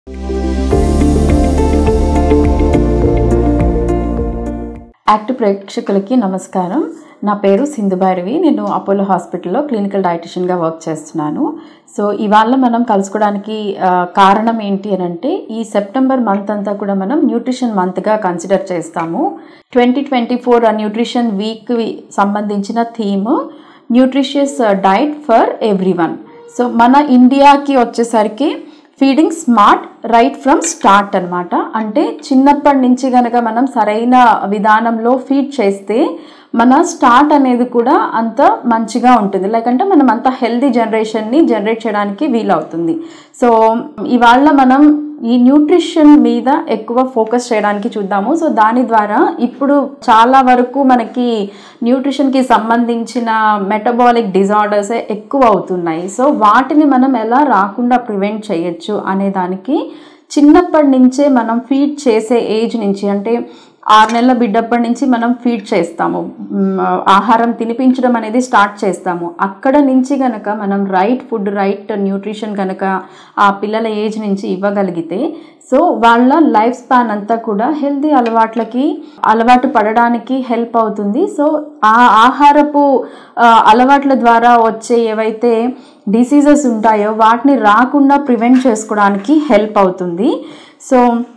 act ప్రేక్షకులకి నమస్కారం నా పేరు సింధుభైరవి నేను అపోలో హాస్పిటల్లో క్లినికల్ డైటిషియన్గా వర్క్ చేస్తున్నాను సో ఇవాళ మనం కలుసుకోవడానికి ఆ, కారణం ఏంటి అని అంటే ఈ సెప్టెంబర్ మంత్ అంతా కూడా మనం న్యూట్రిషన్ మంత్గా కన్సిడర్ చేస్తాము twenty twenty four nutrition week సంబంధించిన theme nutritious diet for everyone so మన ఇండియాకి వచ్చేసరికి feeding smart right from start అన్నమాట అంటే చిన్నప్పటి నుంచి కనుక మనం సరైన విధానంలో ఫీడ్ చేస్తే మన స్టార్ట్ అనేది కూడా అంత మంచిగా ఉంటుంది లైక్ అంటే మనం అంత హెల్దీ జనరేషన్ని జనరేట్ చేయడానికి వీలవుతుంది సో ఇవాళ మనం ఈ న్యూట్రిషన్ మీద ఎక్కువ ఫోకస్ చేయడానికి చూద్దాము సో దాని ద్వారా ఇప్పుడు చాలా వరకు మనకి న్యూట్రిషన్కి సంబంధించిన మెటబాలిక్ డిజార్డర్స్ ఎక్కువ అవుతున్నాయి సో వాటిని మనం ఎలా రాకుండా ప్రివెంట్ చేయొచ్చు అనే దానికి చిన్నప్పటి నుంచే మనం ఫీడ్ చేసే ఏజ్ నుంచి అంటే ఆరు నెలల బిడ్డప్పటి నుంచి మనం ఫీడ్ చేస్తాము మ్, ఆహారం తినిపించడం అనేది స్టార్ట్ చేస్తాము అక్కడ నుంచి కనుక మనం రైట్ ఫుడ్ రైట్ న్యూట్రిషన్ కనుక ఆ పిల్లల ఏజ్ నుంచి ఇవ్వగలిగితే సో వాళ్ళ లైఫ్ స్పాన్ అంతా కూడా హెల్తీ అలవాట్లకి అలవాటు పడడానికి హెల్ప్ అవుతుంది సో ఆ ఆహారపు ఆ, అలవాట్ల ద్వారా వచ్చే ఏవైతే డిసీజెస్ ఉంటాయో వాటిని రాకుండా ప్రివెంట్ చేసుకోవడానికి హెల్ప్ అవుతుంది సో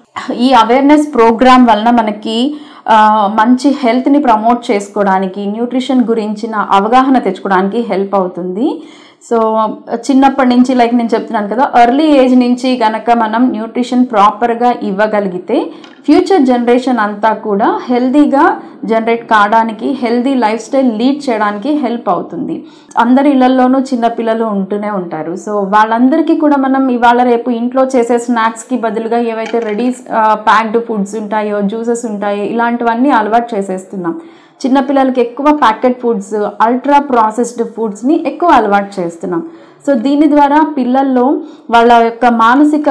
ఈ అవేర్నెస్ ప్రోగ్రామ్ వలన మనకి ఆ, మంచి హెల్త్ని ప్రమోట్ చేసుకోవడానికి న్యూట్రిషన్ గురించిన అవగాహన తెచ్చుకోవడానికి హెల్ప్ అవుతుంది సో చిన్నప్పటి నుంచి లైక్ నేను చెప్తున్నాను కదా ఎర్లీ ఏజ్ నుంచి కనుక మనం న్యూట్రిషన్ ప్రాపర్గా ఇవ్వగలిగితే ఫ్యూచర్ జనరేషన్ అంతా కూడా హెల్దీగా జనరేట్ కావడానికి హెల్దీ లైఫ్ స్టైల్ లీడ్ చేయడానికి హెల్ప్ అవుతుంది అందరి ఇళ్లలోనూ చిన్న పిల్లలు ఉంటూనే ఉంటారు సో వాళ్ళందరికీ కూడా మనం ఇవాళ రేపు ఇంట్లో చేసే స్నాక్స్కి బదులుగా ఏవైతే రెడీ ప్యాక్డ్ ఫుడ్స్ ఉంటాయో జ్యూసెస్ ఉంటాయో ఇలాంటివన్నీ అలవాటు చేసేస్తున్నాం చిన్నపిల్లలకి ఎక్కువ ప్యాకెట్ ఫుడ్స్ అల్ట్రా ప్రాసెస్డ్ ఫుడ్స్ని ఎక్కువ అలవాటు చేస్తున్నాం సో దీని ద్వారా పిల్లల్లో వాళ్ళ యొక్క మానసిక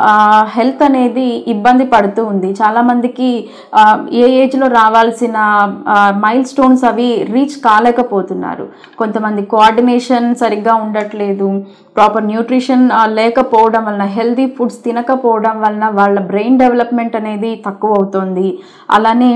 హెల్త్ అనేది ఇబ్బంది పడుతూ ఉంది చాలామందికి ఆ, ఏ ఏజ్లో రావాల్సిన మైల్ స్టోన్స్ అవి రీచ్ కాలేకపోతున్నారు కొంతమంది కోఆర్డినేషన్ సరిగ్గా ఉండట్లేదు ప్రాపర్ న్యూట్రిషన్ లేకపోవడం వలన హెల్దీ ఫుడ్స్ తినకపోవడం వలన వాళ్ళ బ్రెయిన్ డెవలప్మెంట్ అనేది తక్కువ అవుతుంది అలానే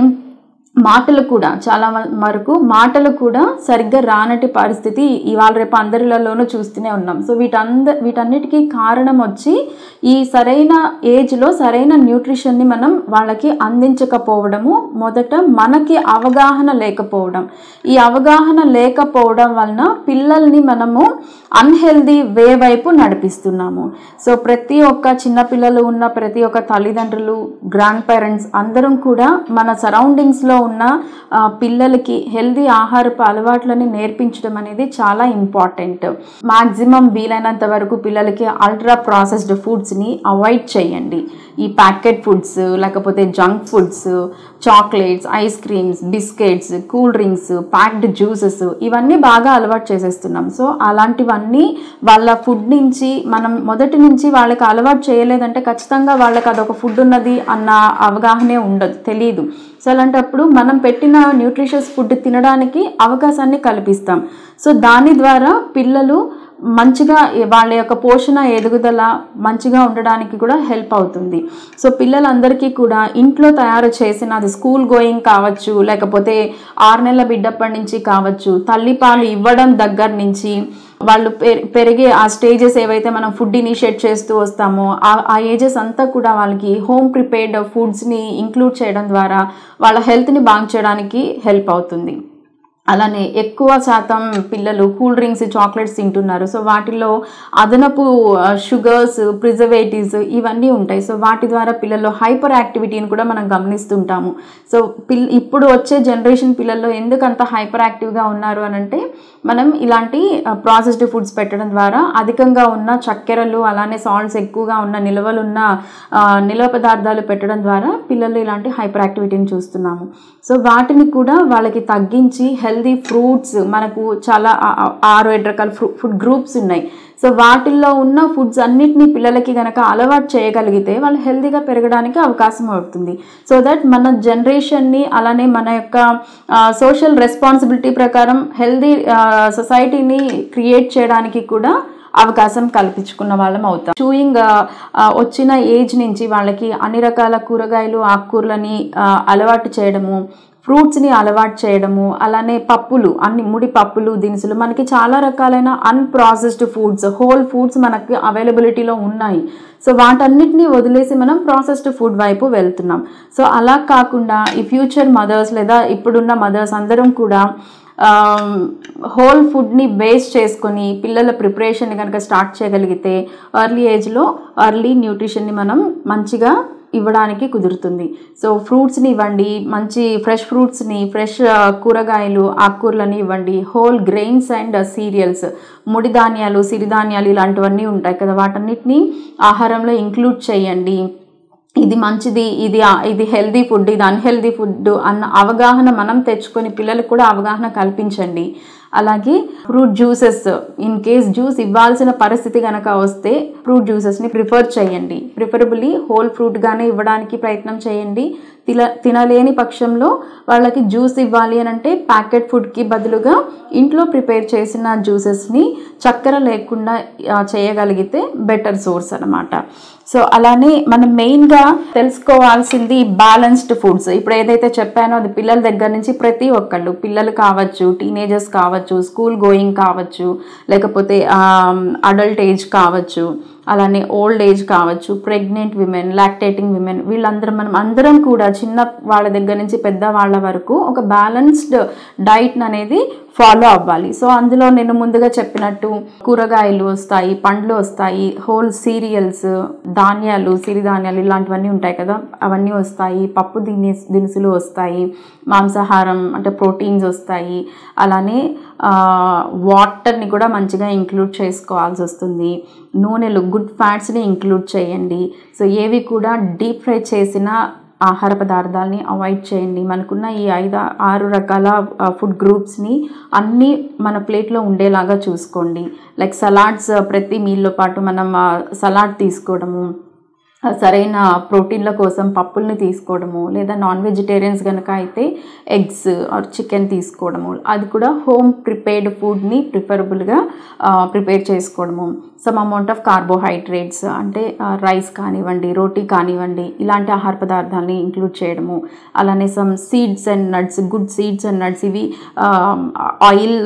మాటలు కూడా చాలా మ- వరకు మాటలు కూడా సరిగ్గా రానటి పరిస్థితి ఇవాళ రేపు అందరిలోనూ చూస్తూనే ఉన్నాం సో వీటంద వీటన్నిటికీ కారణం వచ్చి ఈ సరైన ఏజ్లో సరైన న్యూట్రిషన్ని మనం వాళ్ళకి అందించకపోవడము మొదట మనకి అవగాహన లేకపోవడం ఈ అవగాహన లేకపోవడం వలన పిల్లల్ని మనము అన్హెల్దీ వే వైపు నడిపిస్తున్నాము సో ప్రతి ఒక్క చిన్నపిల్లలు ఉన్న ప్రతి ఒక్క తల్లిదండ్రులు గ్రాండ్ పేరెంట్స్ అందరం కూడా మన సరౌండింగ్స్లో ఉన్న ఆ, పిల్లలకి హెల్దీ ఆహారపు అలవాట్లని నేర్పించడం అనేది చాలా ఇంపార్టెంట్ మాక్సిమం వీలైనంత వరకు పిల్లలకి అల్ట్రా ప్రాసెస్డ్ ఫుడ్స్ని అవాయిడ్ చేయండి ఈ ప్యాకెట్ ఫుడ్స్ లేకపోతే junk foods chocolates ice creams biscuits cool drinks packed juices ఇవన్నీ బాగా అలవాటు చేసేస్తున్నాం సో అలాంటివన్నీ వాళ్ళ ఫుడ్ నుంచి మనం మొదటి నుంచి వాళ్ళకి అలవాటు చేయలేదంటే ఖచ్చితంగా వాళ్ళకి అదొక ఫుడ్ ఉన్నది అన్న అవగాహనే ఉండదు తెలియదు సో అలాంటప్పుడు మనం పెట్టిన న్యూట్రిషియస్ ఫుడ్ తినడానికి అవకాశాన్ని కల్పిస్తాం సో దాని ద్వారా పిల్లలు మంచిగా వాళ్ళ యొక్క పోషణ ఎదుగుదల మంచిగా ఉండడానికి కూడా హెల్ప్ అవుతుంది సో పిల్లలందరికీ కూడా ఇంట్లో తయారు చేసిన అది స్కూల్ గోయింగ్ కావచ్చు లేకపోతే ఆరు నెలల బిడ్డప్పటి నుంచి కావచ్చు తల్లిపాలు ఇవ్వడం దగ్గర నుంచి వాళ్ళు పె- పెరిగే ఆ స్టేజెస్ ఏవైతే మనం ఫుడ్ ఇనిషియేట్ చేస్తూ వస్తామో ఆ ఆ ఏజెస్ అంతా కూడా వాళ్ళకి హోమ్ ప్రిపేర్డ్ ఫుడ్స్ని ఇంక్లూడ్ చేయడం ద్వారా వాళ్ళ హెల్త్ని బాగు చేయడానికి హెల్ప్ అవుతుంది అలానే ఎక్కువ శాతం పిల్లలు కూల్ డ్రింక్స్ చాక్లెట్స్ తింటున్నారు సో వాటిలో అదనపు షుగర్స్ ప్రిజర్వేటివ్స్ ఇవన్నీ ఉంటాయి సో వాటి ద్వారా పిల్లల్లో హైపర్ యాక్టివిటీని కూడా మనం గమనిస్తుంటాము సో పిల్ ఇప్పుడు వచ్చే జనరేషన్ పిల్లల్లో ఎందుకు అంత హైపర్ యాక్టివ్గా ఉన్నారు అని అంటే మనం ఇలాంటి ప్రాసెస్డ్ ఫుడ్స్ పెట్టడం ద్వారా అధికంగా ఉన్న చక్కెరలు అలానే సాల్ట్స్ ఎక్కువగా ఉన్న నిల్వలున్న ఆ, నిల్వ పదార్థాలు పెట్టడం ద్వారా పిల్లలు ఇలాంటి హైపర్ యాక్టివిటీని చూస్తున్నాము సో వాటిని కూడా వాళ్ళకి తగ్గించి హెల్దీ ఫ్రూట్స్ మనకు చాలా ఆ- ఆ- ఆరు ఏడు రకాల ఫ్రూ ఫుడ్ గ్రూప్స్ ఉన్నాయి సో వాటిల్లో ఉన్న ఫుడ్స్ అన్నిటినీ పిల్లలకి గనక అలవాటు చేయగలిగితే వాళ్ళు హెల్తీగా పెరగడానికి అవకాశం అవుతుంది సో దట్ మన జనరేషన్ని అలానే మన యొక్క సోషల్ రెస్పాన్సిబిలిటీ ప్రకారం హెల్దీ సొసైటీని క్రియేట్ చేయడానికి కూడా అవకాశం కల్పించుకున్న వాళ్ళం అవుతాం చూయింగ్ వచ్చిన ఏజ్ నుంచి వాళ్ళకి అన్ని రకాల కూరగాయలు ఆకుకూరలని ఆ, అలవాటు చేయడము ఫ్రూట్స్ని అలవాటు చేయడము అలానే పప్పులు అన్ని ముడి పప్పులు దినుసులు మనకి చాలా రకాలైన అన్ప్రాసెస్డ్ ఫుడ్స్ హోల్ ఫుడ్స్ మనకి అవైలబిలిటీలో ఉన్నాయి సో వాటన్నిటిని వదిలేసి మనం ప్రాసెస్డ్ ఫుడ్ వైపు వెళ్తున్నాం సో అలా కాకుండా ఈ ఫ్యూచర్ మదర్స్ లేదా ఇప్పుడున్న మదర్స్ అందరం కూడా హోల్ ఫుడ్ని బేస్ చేసుకొని పిల్లల ప్రిపరేషన్ కనుక స్టార్ట్ చేయగలిగితే ఎర్లీ ఏజ్లో ఎర్లీ న్యూట్రిషన్ని మనం మంచిగా ఇవ్వడానికి కుదురుతుంది సో ఫ్రూట్స్ని ఇవ్వండి మంచి ఫ్రెష్ ఫ్రూట్స్ని ఫ్రెష్ కూరగాయలు ఆకుకూరలని ఇవ్వండి హోల్ గ్రెయిన్స్ అండ్ సీరియల్స్ ముడి ధాన్యాలు సిరిధాన్యాలు ఇలాంటివన్నీ ఉంటాయి కదా వాటన్నిటిని ఆహారంలో ఇంక్లూడ్ చేయండి ఇది మంచిది ఇది ఇది హెల్దీ ఫుడ్ ఇది అన్హెల్దీ ఫుడ్ అన్న అవగాహన మనం తెచ్చుకొని పిల్లలకు కూడా అవగాహన కల్పించండి అలాగే fruit juices in case juice ఇవ్వాల్సిన పరిస్థితి కనుక వస్తే ఫ్రూట్ జ్యూసెస్ని ప్రిఫర్ చేయండి ప్రిఫరబుల్లీ హోల్ ఫ్రూట్గానే ఇవ్వడానికి ప్రయత్నం చేయండి తిన తినలేని పక్షంలో వాళ్ళకి జ్యూస్ ఇవ్వాలి అని అంటే ప్యాకెట్ ఫుడ్కి బదులుగా ఇంట్లో ప్రిపేర్ చేసిన జ్యూసెస్ని చక్కెర లేకుండా ఆ, చేయగలిగితే బెటర్ సోర్స్ అనమాట సో అలానే మనం మెయిన్గా తెలుసుకోవాల్సింది బ్యాలెన్స్డ్ ఫుడ్స్ ఇప్పుడు ఏదైతే చెప్పానో అది పిల్లల దగ్గర నుంచి ప్రతి ఒక్కళ్ళు పిల్లలు కావచ్చు టీనేజర్స్ కావచ్చు స్కూల్ గోయింగ్ కావచ్చు లేకపోతే అడల్ట్ ఏజ్ కావచ్చు అలానే ఓల్డ్ ఏజ్ కావచ్చు ప్రెగ్నెంట్ విమెన్ లాక్టేటింగ్ విమెన్ వీళ్ళందరం మనం అందరం కూడా చిన్న వాళ్ళ దగ్గర నుంచి పెద్ద వాళ్ళ వరకు ఒక బ్యాలెన్స్డ్ డైట్ అనేది ఫాలో అవ్వాలి సో అందులో నేను ముందుగా చెప్పినట్టు కూరగాయలు వస్తాయి పండ్లు వస్తాయి హోల్ సీరియల్స్ ధాన్యాలు సిరిధాన్యాలు ఇలాంటివన్నీ ఉంటాయి కదా అవన్నీ వస్తాయి పప్పు దిని దినుసులు వస్తాయి మాంసాహారం అంటే ప్రోటీన్స్ వస్తాయి అలానే వాటర్ని కూడా మంచిగా ఇంక్లూడ్ చేసుకోవాల్సి వస్తుంది నూనెలు గుడ్ ఫ్యాట్స్ని ఇంక్లూడ్ చేయండి సో ఏవి కూడా డీప్ ఫ్రై చేసిన ఆహార పదార్థాలని అవాయిడ్ చేయండి మనకున్న ఈ ఐదు ఆరు రకాల ఫుడ్ గ్రూప్స్ని అన్నీ మన ప్లేట్లో ఉండేలాగా చూసుకోండి లైక్ సలాడ్స్ ప్రతి మీల్లో పాటు మనం సలాడ్ తీసుకోవడము ఆ, సరైన ప్రోటీన్ల కోసం పప్పుల్ని తీసుకోవడము లేదా నాన్ వెజిటేరియన్స్ కనుక అయితే ఎగ్స్ ఆర్ చికెన్ తీసుకోవడము అది కూడా హోమ్ ప్రిపేర్డ్ ఫుడ్ని ప్రిఫరబుల్గా ప్రిపేర్ చేసుకోవడము సమ్ అమౌంట్ ఆఫ్ కార్బోహైడ్రేట్స్ అంటే రైస్ కానివ్వండి రోటీ కానివ్వండి ఇలాంటి ఆహార పదార్థాలని ఇంక్లూడ్ చేయడము అలానే some seeds and nuts good seeds and nuts ఇవి ఆయిల్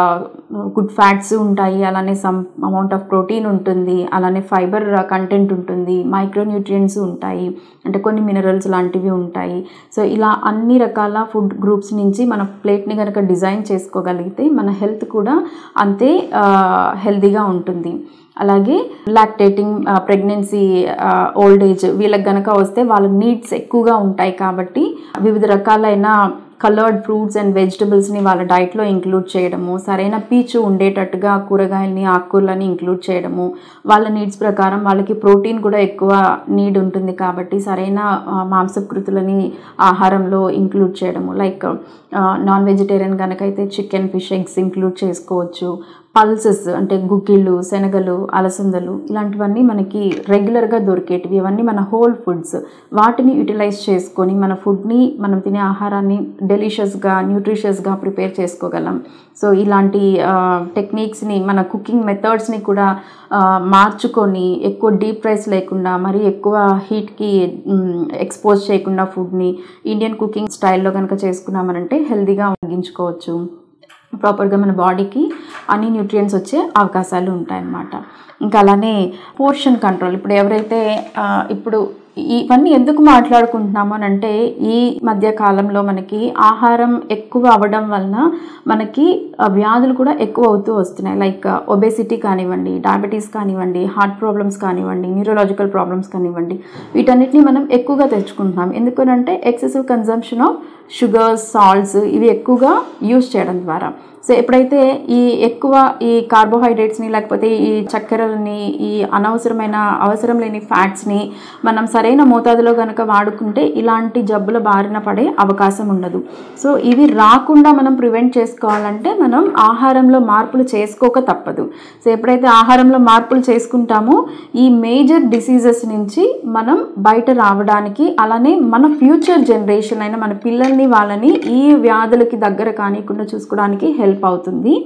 గుడ్ ఫ్యాట్స్ ఉంటాయి అలానే సమ్ అమౌంట్ ఆఫ్ ప్రోటీన్ ఉంటుంది అలానే ఫైబర్ కంటెంట్ ఉంటుంది మైక్రో న్యూట్రియంట్స్ ఉంటాయి అంటే కొన్ని మినరల్స్ లాంటివి ఉంటాయి సో ఇలా అన్ని రకాల ఫుడ్ గ్రూప్స్ నుంచి మన ప్లేట్ని కనుక డిజైన్ చేసుకోగలిగితే మన హెల్త్ కూడా అంతే హెల్తీగా ఉంటుంది అలాగే లాక్టేటింగ్ ప్రెగ్నెన్సీ ఓల్డ్ ఏజ్ వీళ్ళకి గనక వస్తే వాళ్ళ నీడ్స్ ఎక్కువగా ఉంటాయి కాబట్టి వివిధ రకాలైన కలర్డ్ ఫ్రూట్స్ అండ్ వెజిటబుల్స్ని వాళ్ళ డైట్లో ఇంక్లూడ్ చేయడము సరైన పీచు ఉండేటట్టుగా కూరగాయలని ఆకుకూరలని ఇంక్లూడ్ చేయడము వాళ్ళ నీడ్స్ ప్రకారం వాళ్ళకి ప్రోటీన్ కూడా ఎక్కువ నీడ్ ఉంటుంది కాబట్టి సరైన ఆ, మాంసకృతులని ఆహారంలో ఇంక్లూడ్ చేయడము లైక్ నాన్ వెజిటేరియన్ కనుకైతే చికెన్ ఫిష్ ఎగ్స్ ఇంక్లూడ్ చేసుకోవచ్చు పల్సెస్ అంటే గుగ్గిళ్ళు శనగలు అలసందలు ఇలాంటివన్నీ మనకి రెగ్యులర్గా దొరికేటివి ఇవన్నీ మన హోల్ ఫుడ్స్ వాటిని యూటిలైజ్ చేసుకొని మన ఫుడ్ని మనం తినే ఆహారాన్ని డెలిషియస్గా న్యూట్రిషియస్గా ప్రిపేర్ చేసుకోగలం సో ఇలాంటి టెక్నిక్స్ని మన కుకింగ్ మెథడ్స్ని కూడా ఆ, మార్చుకొని ఎక్కువ డీప్ ఫ్రైస్ లేకుండా మరి ఎక్కువ హీట్కి ఎక్స్పోజ్ చేయకుండా ఫుడ్ని ఇండియన్ కుకింగ్ స్టైల్లో కనుక చేసుకున్నామనంటే హెల్తీగా వండించుకోవచ్చు ప్రాపర్గా మన బాడీకి అన్ని న్యూట్రియంట్స్ వచ్చే అవకాశాలు ఉంటాయన్నమాట ఇంకా అలానే పోర్షన్ కంట్రోల్ ఇప్పుడు ఎవరైతే ఆ, ఇప్పుడు ఇవన్నీ ఎందుకు మాట్లాడుకుంటున్నాము అని అంటే ఈ మధ్య కాలంలో మనకి ఆహారం ఎక్కువ అవ్వడం వలన మనకి ఆ, వ్యాధులు కూడా ఎక్కువ అవుతూ వస్తున్నాయి లైక్ ఒబేసిటీ కానివ్వండి డయాబెటీస్ కానివ్వండి హార్ట్ ప్రాబ్లమ్స్ కానివ్వండి న్యూరలాజికల్ ప్రాబ్లమ్స్ కానివ్వండి వీటన్నిటిని మనం ఎక్కువగా తెచ్చుకుంటున్నాం ఎందుకనంటే excessive consumption of sugars salts ఇవి ఎక్కువగా యూస్ చేయడం ద్వారా సో ఎప్పుడైతే ఈ ఎక్కువ ఈ కార్బోహైడ్రేట్స్ని లేకపోతే ఈ చక్కెరలని ఈ అనవసరమైన అవసరం లేని ఫ్యాట్స్ని మనం సరైన మోతాదులో కనుక వాడుకుంటే ఇలాంటి జబ్బుల బారిన పడే అవకాశం ఉండదు సో ఇవి రాకుండా మనం ప్రివెంట్ చేసుకోవాలంటే మనం ఆహారంలో మార్పులు చేసుకోక తప్పదు సో ఎప్పుడైతే ఆహారంలో మార్పులు చేసుకుంటామో ఈ మేజర్ డిసీజెస్ నుంచి మనం బయట రావడానికి అలానే మన ఫ్యూచర్ జనరేషన్ అయిన మన పిల్లల్ని వాళ్ళని ఈ వ్యాధులకి దగ్గర కానికుండా చూసుకోవడానికి హెల్ప్ అవుతుంది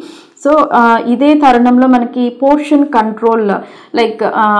సో ఆ, ఇదే తరుణంలో మనకి పోర్షన్ కంట్రోల్ లైక్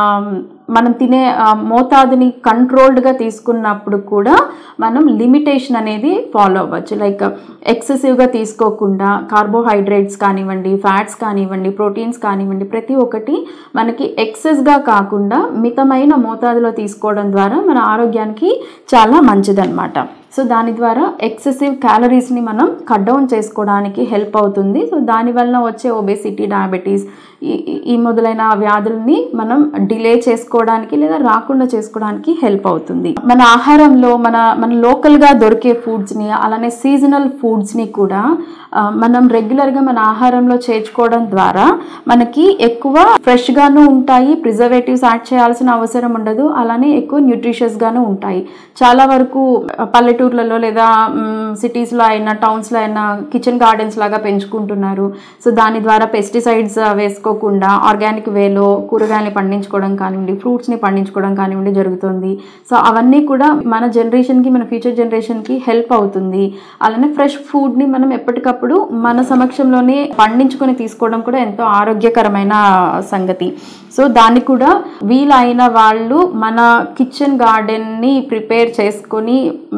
మనం తినే ఆ, మోతాదుని కంట్రోల్డ్గా తీసుకున్నప్పుడు కూడా మనం లిమిటేషన్ అనేది ఫాలో అవ్వచ్చు లైక్ ఎక్సెసివ్గా తీసుకోకుండా కార్బోహైడ్రేట్స్ కానివ్వండి ఫ్యాట్స్ కానివ్వండి ప్రోటీన్స్ కానివ్వండి ప్రతి ఒక్కటి మనకి ఎక్సెస్గా కాకుండా మితమైన మోతాదులో తీసుకోవడం ద్వారా మన ఆరోగ్యానికి చాలా మంచిదన్నమాట సో దాని ద్వారా ఎక్సెసివ్ క్యాలరీస్ని మనం కట్ డౌన్ చేసుకోవడానికి హెల్ప్ అవుతుంది సో దానివల్ల వచ్చే ఒబేసిటీ డయాబెటీస్ ఈ ఈ- ఈ మొదలైన వ్యాధుల్ని మనం డిలే చేసుకోవడానికి లేదా రాకుండా చేసుకోవడానికి హెల్ప్ అవుతుంది మన ఆహారంలో మన మన లోకల్గా దొరికే ఫుడ్స్ని అలానే సీజనల్ ఫుడ్స్ని కూడా ఆ, మనం రెగ్యులర్గా మన ఆహారంలో చేర్చుకోవడం ద్వారా మనకి ఎక్కువ ఫ్రెష్గాను ఉంటాయి ప్రిజర్వేటివ్స్ యాడ్ చేయాల్సిన అవసరం ఉండదు అలానే ఎక్కువ న్యూట్రిషియస్గాను ఉంటాయి చాలా వరకు పల్లెటూర్లలో లేదా సిటీస్లో అయినా టౌన్స్లో అయినా కిచెన్ గార్డెన్స్ లాగా పెంచుకుంటున్నారు సో దాని ద్వారా పెస్టిసైడ్స్ వేసుకోకుండా ఆర్గానిక్ వేలో కూరగాయలని పండించుకోవడం కానివ్వండి ఫ్రూట్స్ని పండించుకోవడం కానివ్వండి జరుగుతుంది సో అవన్నీ కూడా మన జనరేషన్కి మన ఫ్యూచర్ జనరేషన్కి హెల్ప్ అవుతుంది అలానే ఫ్రెష్ ఫుడ్ని మనం ఎప్పటికప్పుడు మన సమక్షంలోనే పండించుకొని తీసుకోవడం కూడా ఎంతో ఆరోగ్యకరమైన సంగతి సో దాన్ని కూడా వీలైన వాళ్ళు మన కిచెన్ గార్డెన్ని ప్రిపేర్ చేసుకొని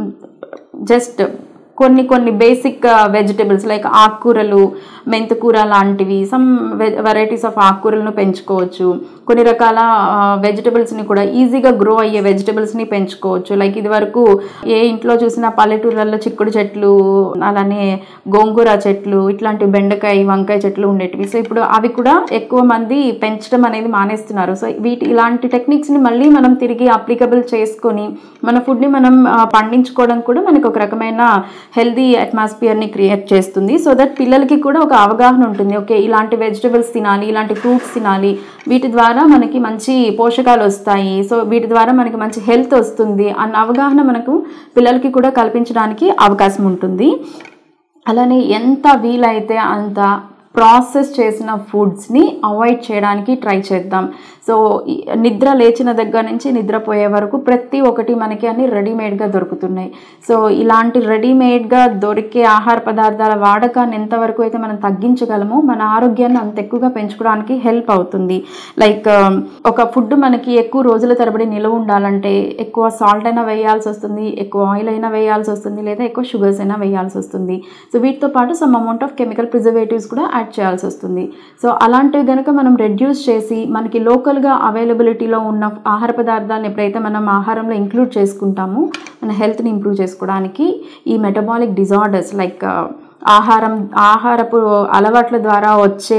జస్ట్ కొన్ని కొన్ని బేసిక్ వెజిటబుల్స్ లైక్ ఆకుకూరలు మెంతికూర లాంటివి సమ్ వెరైటీస్ ఆఫ్ ఆకుకూరలను పెంచుకోవచ్చు కొన్ని రకాల వెజిటబుల్స్ని కూడా ఈజీగా గ్రో అయ్యే వెజిటబుల్స్ని పెంచుకోవచ్చు లైక్ ఇది వరకు ఏ ఇంట్లో చూసినా పల్లెటూర్లలో చిక్కుడు చెట్లు అలానే గోంగూర చెట్లు ఇట్లాంటి బెండకాయ వంకాయ చెట్లు ఉండేటివి సో ఇప్పుడు అవి కూడా ఎక్కువ మంది పెంచడం అనేది మానేస్తున్నారు సో వీటి ఇలాంటి టెక్నిక్స్ని మళ్ళీ మనం తిరిగి అప్లికబుల్ చేసుకొని మన ఫుడ్ని మనం ఆ, పండించుకోవడం కూడా మనకు ఒక రకమైన హెల్దీ అట్మాస్ఫియర్ని క్రియేట్ చేస్తుంది సో దట్ పిల్లలకి కూడా ఒక అవగాహన ఉంటుంది ఓకే ఇలాంటి వెజిటబుల్స్ తినాలి ఇలాంటి ఫ్రూట్స్ తినాలి వీటి ద్వారా మనకి మంచి పోషకాలు వస్తాయి సో వీటి ద్వారా మనకి మంచి హెల్త్ వస్తుంది అన్న అవగాహన మనకు పిల్లలకి కూడా కల్పించడానికి అవకాశం ఉంటుంది అలానే ఎంత వీలైతే అంత ప్రాసెస్ చేసిన ఫుడ్స్ని అవాయిడ్ చేయడానికి ట్రై చేద్దాం సో ఈ నిద్ర లేచిన దగ్గర నుంచి నిద్రపోయే వరకు ప్రతి ఒక్కటి మనకి అన్ని రెడీమేడ్గా దొరుకుతున్నాయి సో ఇలాంటి రెడీమేడ్గా దొరికే ఆహార పదార్థాల వాడకాన్ని ఎంతవరకు అయితే మనం తగ్గించగలమో మన ఆరోగ్యాన్ని అంత ఎక్కువగా పెంచుకోవడానికి హెల్ప్ అవుతుంది లైక్ ఒక ఫుడ్ మనకి ఎక్కువ రోజుల తరబడి నిలవ ఉండాలంటే ఎక్కువ సాల్ట్ అయినా వేయాల్సి వస్తుంది ఎక్కువ ఆయిల్ అయినా వేయాల్సి వస్తుంది లేదా ఎక్కువ షుగర్స్ అయినా వేయాల్సి వస్తుంది సో వీటితో పాటు some amount of chemical preservatives కూడా యాడ్ చేయాల్సి వస్తుంది సో అలాంటివి కనుక మనం రెడ్యూస్ చేసి మనకి లోకల్గా అవైలబిలిటీలో ఉన్న ఆహార పదార్థాలను ఎప్పుడైతే మనం ఆహారంలో ఇంక్లూడ్ చేసుకుంటామో మన హెల్త్ని ఇంప్రూవ్ చేసుకోవడానికి ఈ మెటబాలిక్ డిజార్డర్స్ లైక్ ఆహారం ఆహారపు అలవాట్ల ద్వారా వచ్చే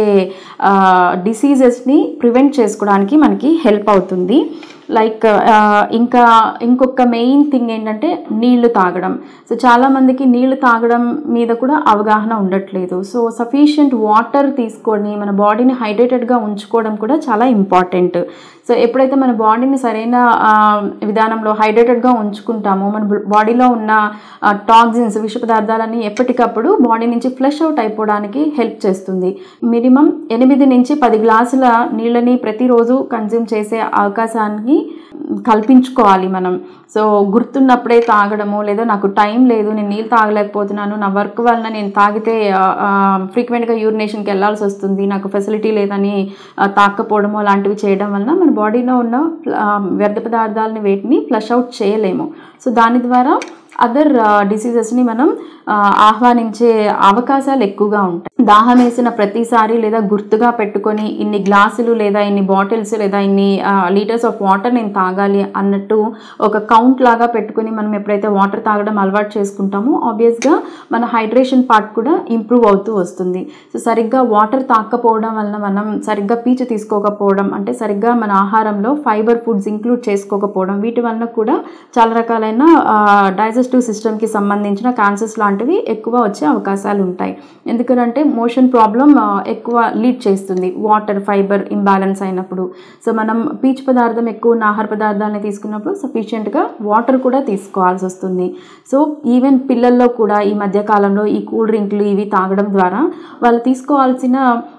డిసీజెస్ని ప్రివెంట్ చేసుకోవడానికి మనకి హెల్ప్ అవుతుంది లైక్ ఇంకా ఇంకొక మెయిన్ థింగ్ ఏంటంటే నీళ్లు తాగడం సో చాలామందికి నీళ్లు తాగడం మీద కూడా అవగాహన ఉండట్లేదు సో సఫిషియంట్ వాటర్ తీసుకొని మన బాడీని హైడ్రేటెడ్గా ఉంచుకోవడం కూడా చాలా ఇంపార్టెంట్ సో ఎప్పుడైతే మన బాడీని సరైన ఆ, విధానంలో హైడ్రేటెడ్గా ఉంచుకుంటామో మన బాడీలో ఉన్న టాక్సిన్స్ విష పదార్థాలన్నీ ఎప్పటికప్పుడు బాడీ నుంచి ఫ్లష్ అవుట్ అయిపోవడానికి హెల్ప్ చేస్తుంది మినిమం ఎనిమిది నుంచి పది గ్లాసుల నీళ్ళని ప్రతిరోజు కన్జ్యూమ్ చేసే అవకాశాన్ని కల్పించుకోవాలి మనం సో గుర్తున్నప్పుడే తాగడము లేదా నాకు టైం లేదు నేను నీళ్ళు తాగలేకపోతున్నాను నా వర్క్ వలన నేను తాగితే ఫ్రీక్వెంట్గా యూరినేషన్కి వెళ్ళాల్సి వస్తుంది నాకు ఫెసిలిటీ లేదని ఆ, తాకపోవడము అలాంటివి చేయడం వలన మన బాడీలో ఉన్న ఆ, వ్యర్థ పదార్థాలని వేటిని ఫ్లష్ అవుట్ చేయలేము సో దాని ద్వారా అదర్ డిసీజెస్ని మనం ఆ, ఆహ్వానించే అవకాశాలు ఎక్కువగా ఉంటాయి దాహం వేసిన ప్రతిసారి లేదా గుర్తుగా పెట్టుకొని ఇన్ని గ్లాసులు లేదా ఇన్ని బాటిల్స్ లేదా ఇన్ని లీటర్స్ ఆఫ్ వాటర్ నేను తాగాలి అన్నట్టు ఒక కౌంట్ లాగా పెట్టుకొని మనం ఎప్పుడైతే వాటర్ తాగడం అలవాటు చేసుకుంటామో ఆబ్వియస్గా మన హైడ్రేషన్ పార్ట్ కూడా ఇంప్రూవ్ అవుతూ వస్తుంది సో సరిగ్గా వాటర్ తాకపోవడం వలన మనం సరిగ్గా పీచు తీసుకోకపోవడం అంటే సరిగ్గా మన ఆహారంలో ఫైబర్ ఫుడ్స్ ఇంక్లూడ్ చేసుకోకపోవడం వీటి వలన కూడా చాలా రకాలైన డైజెస్టివ్ సిస్టమ్కి సంబంధించిన క్యాన్సర్స్ లాంటివి ఎక్కువ వచ్చే అవకాశాలు ఉంటాయి ఎందుకంటే మోషన్ ప్రాబ్లం ఎక్కువ లీడ్ చేస్తుంది వాటర్ ఫైబర్ ఇంబ్యాలెన్స్ అయినప్పుడు సో మనం పీచు పదార్థం ఎక్కువ ఉన్న ఆహార పదార్థాలని తీసుకున్నప్పుడు సఫిషియెంట్గా వాటర్ కూడా తీసుకోవాల్సి వస్తుంది సో ఈవెన్ పిల్లల్లో కూడా ఈ మధ్య కాలంలో ఈ కూల్ డ్రింక్లు ఇవి తాగడం ద్వారా వాళ్ళు తీసుకోవాల్సిన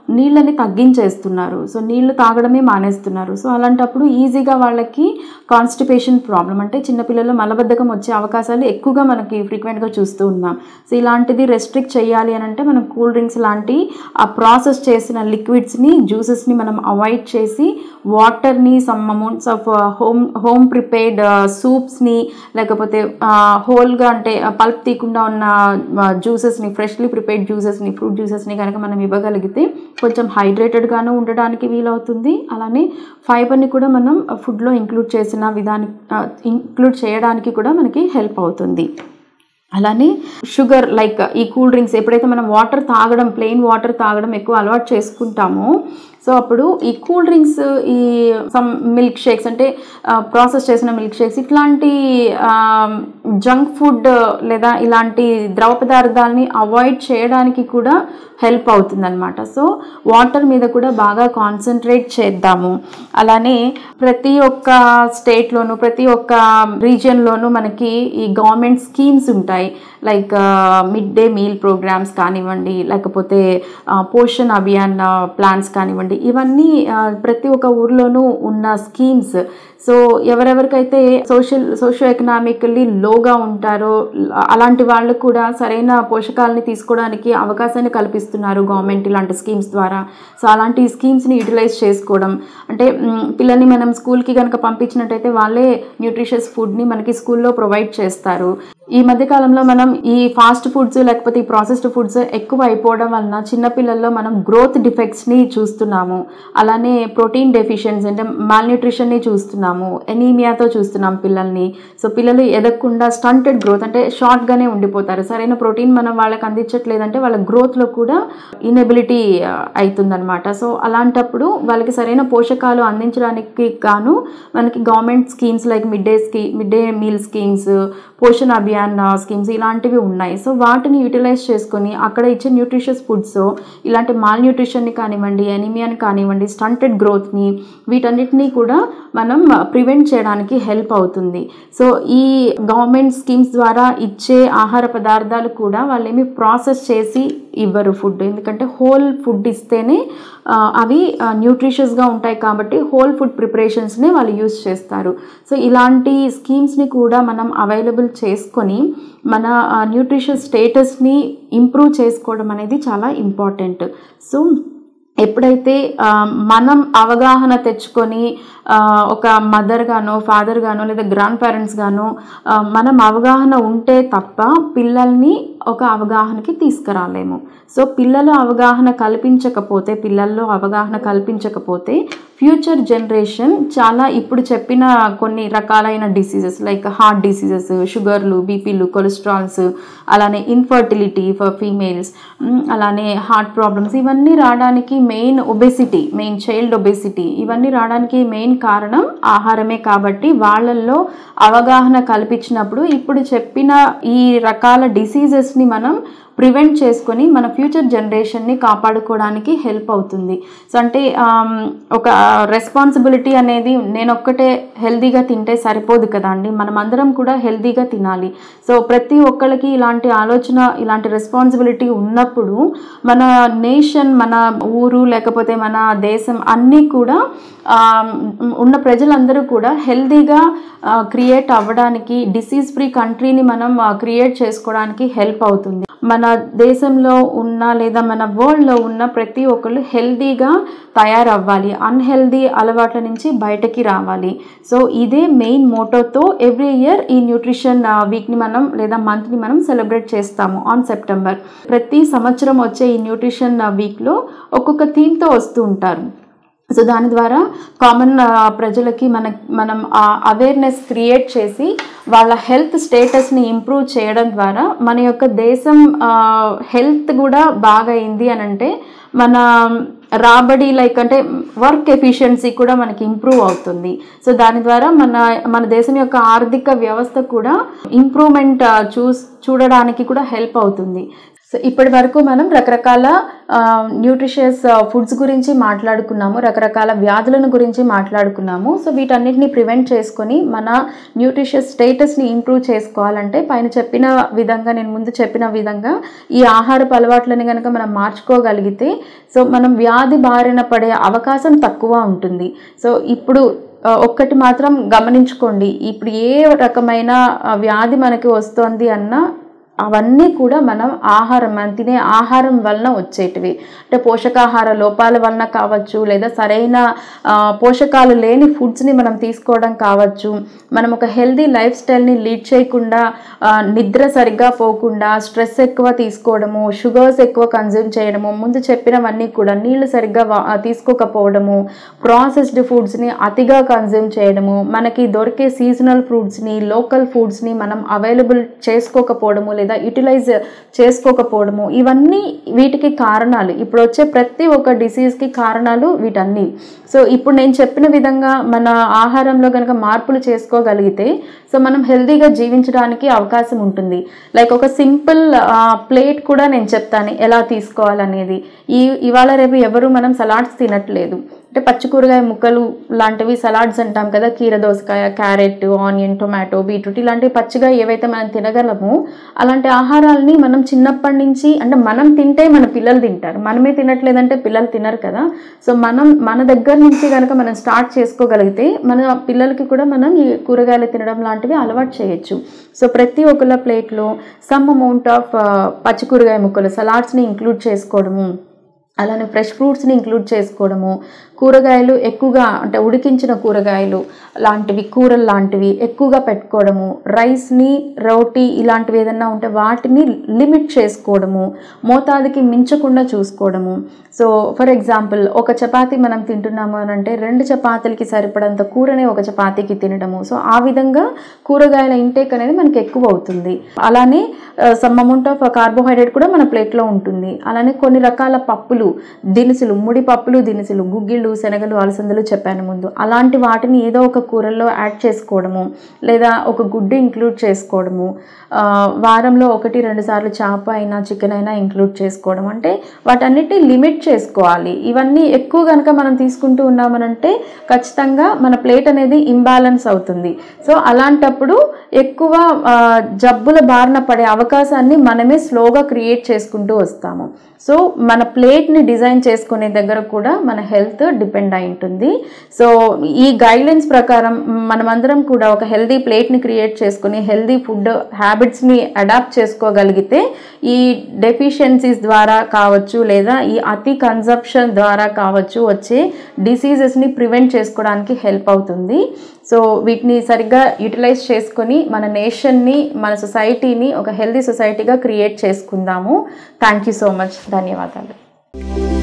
నీళ్ళని తగ్గించేస్తున్నారు సో నీళ్లు తాగడమే మానేస్తున్నారు సో అలాంటప్పుడు ఈజీగా వాళ్ళకి కాన్స్టిపేషన్ ప్రాబ్లం అంటే చిన్నపిల్లలు మలబద్ధకం వచ్చే అవకాశాలు ఎక్కువగా మనకి ఫ్రీక్వెంట్గా చూస్తూ ఉన్నాం సో ఇలాంటిది రెస్ట్రిక్ట్ చేయాలి అని అంటే మనం కూల్ డ్రింక్స్ లాంటి ఆ ప్రాసెస్ చేసిన లిక్విడ్స్ని జ్యూసెస్ని మనం అవాయిడ్ చేసి వాటర్ని some amounts of home home prepared సూప్స్ని లేకపోతే హోల్గా అంటే పల్ప్ తీయకుండా ఉన్న జ్యూసెస్ని ఫ్రెష్లీ ప్రిపేర్డ్ జ్యూసెస్ని ఫ్రూట్ జ్యూసెస్ని కనుక మనం ఇవ్వగలిగితే కొంచెం హైడ్రేటెడ్గాను ఉండడానికి వీలవుతుంది అలానే ఫైబర్ని కూడా మనం ఫుడ్లో ఇంక్లూడ్ చేసిన విధానికి ఇంక్లూడ్ చేయడానికి కూడా మనకి హెల్ప్ అవుతుంది అలానే షుగర్ లైక్ ఈ కూల్ డ్రింక్స్ ఎప్పుడైతే మనం వాటర్ తాగడం ప్లెయిన్ వాటర్ తాగడం ఎక్కువ అలవాటు చేసుకుంటామో సో అప్పుడు ఈ కూల్ డ్రింక్స్ ఈ సమ్ మిల్క్ షేక్స్ అంటే ప్రాసెస్ చేసిన మిల్క్ షేక్స్ ఇట్లాంటి జంక్ ఫుడ్ లేదా ఇలాంటి ద్రవ పదార్థాలని అవాయిడ్ చేయడానికి కూడా హెల్ప్ అవుతుందన్నమాట సో వాటర్ మీద కూడా బాగా కాన్సన్ట్రేట్ చేద్దాము అలానే ప్రతి ఒక్క స్టేట్లోనూ ప్రతి ఒక్క రీజియన్లోనూ మనకి ఈ గవర్నమెంట్ స్కీమ్స్ ఉంటాయి like mid day meal programmes కానివ్వండి లేకపోతే పోషణ్ అభియాన్ ప్లాన్స్ కానివ్వండి ఇవన్నీ ప్రతి ఒక్క ఊర్లోనూ ఉన్న స్కీమ్స్ సో ఎవరెవరికైతే సోషల్ సోషో ఎకనామికల్లీ లోగా ఉంటారో అలాంటి వాళ్ళు కూడా సరైన పోషకాలని తీసుకోవడానికి అవకాశాన్ని కల్పిస్తున్నారు గవర్నమెంట్ ఇలాంటి స్కీమ్స్ ద్వారా సో అలాంటి స్కీమ్స్ని యూటిలైజ్ చేసుకోవడం అంటే పిల్లల్ని మనం స్కూల్కి కనుక పంపించినట్టయితే వాళ్ళే న్యూట్రిషియస్ ఫుడ్ని మనకి స్కూల్లో ప్రొవైడ్ చేస్తారు ఈ మధ్య కాలంలో మనం ఈ ఫాస్ట్ ఫుడ్స్ లేకపోతే ఈ ప్రాసెస్డ్ ఫుడ్స్ ఎక్కువ అయిపోవడం వలన చిన్నపిల్లల్లో మనం గ్రోత్ డిఫెక్ట్స్ని చూస్తున్నాము అలానే ప్రోటీన్ డెఫిషియన్సీ అంటే మాల్న్యూట్రిషన్ని చూస్తున్నాము ఎనీమియాతో చూస్తున్నాం పిల్లల్ని సో పిల్లలు ఎదగకుండా స్టంటెడ్ గ్రోత్ అంటే షార్ట్గానే ఉండిపోతారు సరైన ప్రోటీన్ మనం వాళ్ళకి అందించట్లేదంటే వాళ్ళ గ్రోత్లో కూడా ఇనెబిలిటీ అవుతుందన్నమాట సో అలాంటప్పుడు వాళ్ళకి సరైన పోషకాలు అందించడానికి గాను మనకి government schemes like mid day స్కీ mid day meal schemes Poshan Abhiyan schemes ఇలాంటివి ఉన్నాయి సో వాటిని యూటిలైజ్ చేసుకొని అక్కడ ఇచ్చే న్యూట్రిషియస్ ఫుడ్స్ ఇలాంటి మాల్ న్యూట్రిషన్ని కానివ్వండి ఎనిమియాని కానివ్వండి స్టంటెడ్ గ్రోత్ని వీటన్నిటినీ కూడా మనం ప్రివెంట్ చేయడానికి హెల్ప్ అవుతుంది సో ఈ గవర్నమెంట్ స్కీమ్స్ ద్వారా ఇచ్చే ఆహార పదార్థాలు కూడా వాళ్ళు ఏమి ప్రాసెస్ చేసి ఇవ్వరు ఫుడ్ ఎందుకంటే హోల్ ఫుడ్ ఇస్తేనే అవి న్యూట్రిషియస్గా ఉంటాయి కాబట్టి హోల్ ఫుడ్ ప్రిపరేషన్స్నే వాళ్ళు యూస్ చేస్తారు సో ఇలాంటి స్కీమ్స్ని కూడా మనం అవైలబుల్ చేసుకొని మన న్యూట్రిషియస్ స్టేటస్ని ఇంప్రూవ్ చేసుకోవడం అనేది చాలా ఇంపార్టెంట్ సో ఎప్పుడైతే మనం అవగాహన తెచ్చుకొని ఒక మదర్ గానో ఫాదర్ గానో లేదా గ్రాండ్ పేరెంట్స్ గానో మనం అవగాహన ఉంటే తప్ప పిల్లల్ని ఒక అవగాహనకి తీసుకురాలేము సో పిల్లలు అవగాహన కల్పించకపోతే పిల్లల్లో అవగాహన కల్పించకపోతే ఫ్యూచర్ జనరేషన్ చాలా ఇప్పుడు చెప్పిన కొన్ని రకాలైన డిసీజెస్ లైక్ హార్ట్ డిసీజెస్ షుగర్లు బీపీలు కొలెస్ట్రాల్స్ అలానే ఇన్ఫర్టిలిటీ ఫర్ ఫీమేల్స్ అలానే హార్ట్ ప్రాబ్లమ్స్ ఇవన్నీ రావడానికి main obesity main child obesity ఇవన్నీ రావడానికి మెయిన్ కారణం ఆహారమే కాబట్టి వాళ్ళల్లో అవగాహన కల్పించినప్పుడు ఇప్పుడు చెప్పిన ఈ రకాల డిసీజెస్ని మనం ప్రివెంట్ చేసుకొని మన ఫ్యూచర్ జనరేషన్ని కాపాడుకోవడానికి హెల్ప్ అవుతుంది సో అంటే ఒక రెస్పాన్సిబిలిటీ అనేది నేను ఒక్కటే హెల్తీగా తింటే సరిపోదు కదా అండి మనం అందరం కూడా హెల్తీగా తినాలి సో ప్రతి ఒక్కరికి ఇలాంటి ఆలోచన ఇలాంటి రెస్పాన్సిబిలిటీ ఉన్నప్పుడు మన నేషన్ మన ఊరు లేకపోతే మన దేశం అన్నీ కూడా ఉన్న ప్రజలందరూ కూడా హెల్తీగా క్రియేట్ అవ్వడానికి డిసీజ్ ఫ్రీ కంట్రీని మనం క్రియేట్ చేసుకోవడానికి హెల్ప్ అవుతుంది మన దేశంలో ఉన్న లేదా మన వరల్డ్లో ఉన్న ప్రతి ఒక్కళ్ళు హెల్తీగా తయారవ్వాలి అన్హెల్దీ అలవాట్ల నుంచి బయటకి రావాలి సో ఇదే మెయిన్ మోటోతో ఎవ్రీ ఇయర్ ఈ న్యూట్రిషన్ వీక్ని మనం లేదా మంత్ని మనం సెలబ్రేట్ చేస్తాము ఆన్ సెప్టెంబర్ ప్రతి సంవత్సరం వచ్చే ఈ న్యూట్రిషన్ వీక్లో ఒక్కొక్క థీమ్తో వస్తూ ఉంటారు సో దాని ద్వారా కామన్ ప్రజలకి మన మనం అవేర్నెస్ క్రియేట్ చేసి వాళ్ళ హెల్త్ స్టేటస్ని ఇంప్రూవ్ చేయడం ద్వారా మన యొక్క దేశం హెల్త్ కూడా బాగా అయింది అని అంటే మన రాబడి లైక్ అంటే వర్క్ ఎఫిషియన్సీ కూడా మనకి ఇంప్రూవ్ అవుతుంది సో దాని ద్వారా మన మన దేశం యొక్క ఆర్థిక వ్యవస్థ కూడా ఇంప్రూవ్మెంట్ చూ చూడడానికి కూడా హెల్ప్ అవుతుంది సో ఇప్పటి వరకు మనం రకరకాల న్యూట్రిషియస్ ఫుడ్స్ గురించి మాట్లాడుకున్నాము రకరకాల వ్యాధులను గురించి మాట్లాడుకున్నాము సో వీటన్నిటిని ప్రివెంట్ చేసుకొని మన న్యూట్రిషియస్ స్టేటస్ని ఇంప్రూవ్ చేసుకోవాలంటే పైన చెప్పిన విధంగా నేను ముందు చెప్పిన విధంగా ఈ ఆహారపు అలవాట్లని కనుక మనం మార్చుకోగలిగితే సో మనం వ్యాధి బారిన పడే అవకాశం తక్కువ ఉంటుంది సో ఇప్పుడు ఆ, ఒక్కటి మాత్రం గమనించుకోండి ఇప్పుడు ఏ రకమైన ఆ, వ్యాధి మనకి వస్తుంది అన్నా అవన్నీ కూడా మనం ఆహారం మనం తినే ఆహారం వలన వచ్చేటివి అంటే పోషకాహార లోపాల వలన కావచ్చు లేదా సరైన ఆ, పోషకాలు లేని ఫుడ్స్ని మనం తీసుకోవడం కావచ్చు మనం ఒక హెల్దీ లైఫ్ స్టైల్ని లీడ్ చేయకుండా ఆ, నిద్ర సరిగ్గా పోకుండా స్ట్రెస్ ఎక్కువ తీసుకోవడము షుగర్స్ ఎక్కువ కన్జ్యూమ్ చేయడము ముందు చెప్పినవన్నీ కూడా నీళ్లు సరిగ్గా వా- ఆ, తీసుకోకపోవడము ప్రాసెస్డ్ ఫుడ్స్ని అతిగా కన్జ్యూమ్ చేయడము మనకి దొరికే సీజనల్ ఫ్రూట్స్ని లోకల్ ఫుడ్స్ని మనం అవైలబుల్ చేసుకోకపోవడము లేదా యూటిలైజ్ చేసుకోకపోవడము ఇవన్నీ వీటికి కారణాలు ఇప్పుడు వచ్చే ప్రతి ఒక్క డిసీజ్కి కారణాలు వీటన్నీ సో ఇప్పుడు నేను చెప్పిన విధంగా మన ఆహారంలో కనుక మార్పులు చేసుకోగలిగితే సో మనం హెల్తీగా జీవించడానికి అవకాశం ఉంటుంది లైక్ ఒక సింపుల్ ప్లేట్ కూడా నేను చెప్తాను ఎలా తీసుకోవాలనేది ఈ ఇవాళ రేపు ఎవరు మనం సలాడ్స్ తినట్లేదు అంటే పచ్చి కూరగాయ ముక్కలు లాంటివి సలాడ్స్ అంటాం కదా కీర దోసకాయ క్యారెట్ ఆనియన్ టొమాటో బీట్రూట్ ఇలాంటివి పచ్చిగా ఏవైతే మనం తినగలమో అలాంటి ఆహారాలని మనం చిన్నప్పటి నుంచి అంటే మనం తింటే మన పిల్లలు తింటారు మనమే తినట్లేదంటే పిల్లలు తినరు కదా సో మనం మన దగ్గర నుంచి కనుక మనం స్టార్ట్ చేసుకోగలిగితే మన పిల్లలకి కూడా మనం ఈ కూరగాయలు తినడం లాంటివి అలవాటు చేయొచ్చు సో ప్రతి ఒక్కళ్ళ ప్లేట్లో సమ్ అమౌంట్ ఆఫ్ పచ్చి కూరగాయ ముక్కలు సలాడ్స్ని ఇంక్లూడ్ చేసుకోవడము అలానే ఫ్రెష్ ఫ్రూట్స్ని ఇంక్లూడ్ చేసుకోవడము కూరగాయలు ఎక్కువగా అంటే ఉడికించిన కూరగాయలు లాంటివి కూరలు లాంటివి ఎక్కువగా పెట్టుకోవడము రైస్ని రోటీ ఇలాంటివి ఏదన్నా ఉంటే వాటిని లిమిట్ చేసుకోవడము మోతాదుకి మించకుండా చూసుకోవడము సో ఫర్ ఎగ్జాంపుల్ ఒక చపాతీ మనం తింటున్నాము అని అంటే రెండు చపాతీలకి సరిపడంత కూరని ఒక చపాతీకి తినడము సో ఆ విధంగా కూరగాయల ఇంటేక్ అనేది మనకి ఎక్కువ అవుతుంది అలానే సమ్ అమౌంట్ ఆఫ్ కార్బోహైడ్రేట్ కూడా మన ప్లేట్లో ఉంటుంది అలానే కొన్ని రకాల పప్పులు దినుసులు ముడి పప్పులు దినుసులు గుగ్గిళ్ళు శనగలు అలసందలు చెప్పాను ముందు అలాంటి వాటిని ఏదో ఒక కూరల్లో యాడ్ చేసుకోవడము లేదా ఒక గుడ్డు ఇంక్లూడ్ చేసుకోవడము ఆ, వారంలో ఒకటి రెండు సార్లు చేప అయినా చికెన్ అయినా ఇంక్లూడ్ చేసుకోవడం అంటే వాటన్నిటిని లిమిట్ చేసుకోవాలి ఇవన్నీ ఎక్కువ కనుక మనం తీసుకుంటూ ఉన్నామనంటే ఖచ్చితంగా మన ప్లేట్ అనేది ఇంబ్యాలెన్స్ అవుతుంది సో అలాంటప్పుడు ఎక్కువ ఆ, జబ్బుల బారిన పడే అవకాశాన్ని మనమే స్లోగా క్రియేట్ చేసుకుంటూ వస్తాము సో మన ప్లేట్ని డిజైన్ చేసుకునే దగ్గర కూడా మన హెల్త్ డిపెండ్ అయి ఉంటుంది సో ఈ గైడ్లైన్స్ ప్రకారం మనమందరం కూడా ఒక హెల్దీ ప్లేట్ని క్రియేట్ చేసుకుని హెల్దీ ఫుడ్ హ్యాబిట్స్ని అడాప్ట్ చేసుకోగలిగితే ఈ డెఫిషియన్సీస్ ద్వారా కావచ్చు లేదా ఈ అతి కన్సప్షన్ ద్వారా కావచ్చు వచ్చే డిసీజెస్ని ప్రివెంట్ చేసుకోవడానికి హెల్ప్ అవుతుంది సో వీటిని సరిగ్గా యూటిలైజ్ చేసుకొని మన నేషన్ని మన సొసైటీని ఒక హెల్దీ సొసైటీగా క్రియేట్ చేసుకుందాము థ్యాంక్ యూ సో మచ్ ధన్యవాదాలు